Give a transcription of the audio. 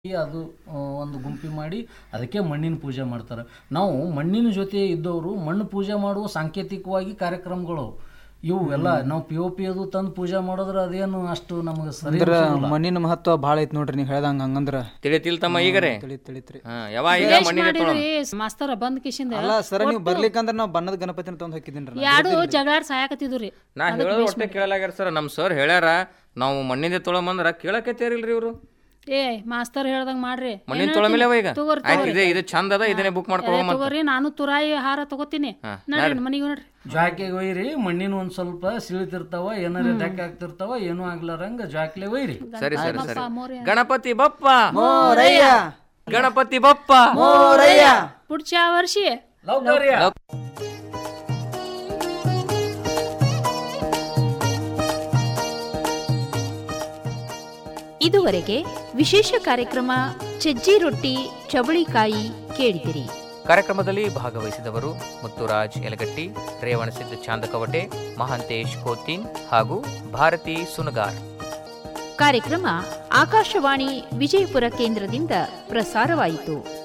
ಅದು ಆ, ಒಂದು ಗುಂಪಿ ಮಾಡಿ ಅದಕ್ಕೆ ಮಣ್ಣಿನ ಪೂಜೆ ಮಾಡ್ತಾರೆ ನಾವು ಮಣ್ಣಿನ ಜೊತೆ ಇದ್ದವರು ಮಣ್ಣು ಪೂಜೆ ಮಾಡುವ ಸಾಂಕೇತಿಕವಾಗಿ ಕಾರ್ಯಕ್ರಮಗಳು ಇವು ಎಲ್ಲ ನಾವು ಪಿ ಒ ಪಿ ಅದು ತಂದು ಪೂಜೆ ಮಾಡಿದ್ರೆ ಅದೇನು ಅಷ್ಟು ನಮಗೆ ಸರಿ ಅಂದ್ರ ಅನ್ಸೋದಿಲ್ಲ. ಮಣ್ಣಿನ ಮಹತ್ವ ಭಾಳ ಐತಿ ನೋಡ್ರಿ ನೀವು ಹೇಳ್ದಂಗ ಹಂಗಂದ್ರ ತಿಳಿತಿಲ್ ತಮ್ಮ ಈಗರೆ ತಿಳಿ ತಿಳಿತ್ರಿ ಹಾ ಯಾವ ಈಗ ಮಣ್ಣಿನ ತೊಳಮ ಮಾಡಿದ್ರಿ ಮಾಸ್ತರ ಬಂದ್ ಕಿಶಿಂದ ಅಲ್ಲ ಸರ ನೀವು ಬರ್ಲಿಕ್ಕಂದ್ರ ನಾವು ಬಣ್ಣದ ಗಣಪತಿನ ತಂದು ಹಾಕಿದ್ದೀನ್ರಿ ಎರಡು ಜಗಳಾಡ್ ಸಾಯಕತ್ತಿದ್ವು ರೀ ನಾ ಹೇಳೋದು ಒಟ್ಟೆ ಕೇಳಲಾಗ್ಯಾರ ಸರ್ ನಮ್ಮ ಸರ್ ಹೇಳ್ಯಾರ ನಾವು ಮಣ್ಣಿಂದ ತೊಳಮಂದ್ರ ಕೇಳಕ್ಕೆ ತೇರಿಲ್ರಿ ಇವರು ಏ ಮಾಸ್ತರ್ ಹೇಳ್ದಂಗ್ ಮಾಡ್ರಿ ಮಣ್ಣಿನ ಏನ್ ತೊಳಮಿಲ್ಲ ಹೇಳ್ತೀನಿ? ಈಗ ತಗೋರಿ ಆಯ್ತು ಇದೆ ಇದು ಚಂದ ಅದ ಇದನ್ನೇ ಬುಕ್ ಮಾಡ್ಕೊ ಏ, ತಗೋರಿ ನಾನು ತುರಾಯಿ ಹಾರ ತಗೋತೀನಿ ನಡ್ರಿ ಮನಿಗೆ ನೋಡ್ರಿ ಜ್ವಾಕೆಗೆ ಒಯ್ರಿ ಮಣ್ಣಿನ ಒಂದ್ ಸ್ವಲ್ಪ ಸಿಳಿತಿರ್ತಾವ ಏನಾರ ಡೆಕ್ ಆಗ್ತಿರ್ತಾವ ಏನೂ ಆಗ್ಲಾರಂಗ ಜ್ವಾಕ್ಲೆ ಒಯ್ರಿ ಸರಿ ಸರಿ ಸರಿ ಮೋರೆ. ಗಣಪತಿ ಬಪ್ಪ ಮೋರಯ್ಯ ಗಣಪತಿ ಬಪ್ಪ ಮೋರಯ್ಯ ಪುಡ್ಚ ವರ್ಷಿ ಲೌಕರ್ಯ ಇದುವರೆಗೆ ವಿಶೇಷ ಕಾರ್ಯಕ್ರಮ ಸಜ್ಜಿ ರೊಟ್ಟಿ ಚವಳಿಕಾಯಿ ಕೇಳಿದಿರಿ ಕಾರ್ಯಕ್ರಮದಲ್ಲಿ ಭಾಗವಹಿಸಿದವರು ಮುತ್ತುರಾಜ್ ಯಲಗಟ್ಟಿ ರೇವಣಸಿದ್ದ ಚಾಂದಕವಟೆ ಮಹಾಂತೇಶ್ ಕೋತಿನ್ ಹಾಗೂ ಭಾರತಿ ಸುನಗಾರ್ ಕಾರ್ಯಕ್ರಮ ಆಕಾಶವಾಣಿ ವಿಜಯಪುರ ಕೇಂದ್ರದಿಂದ ಪ್ರಸಾರವಾಯಿತು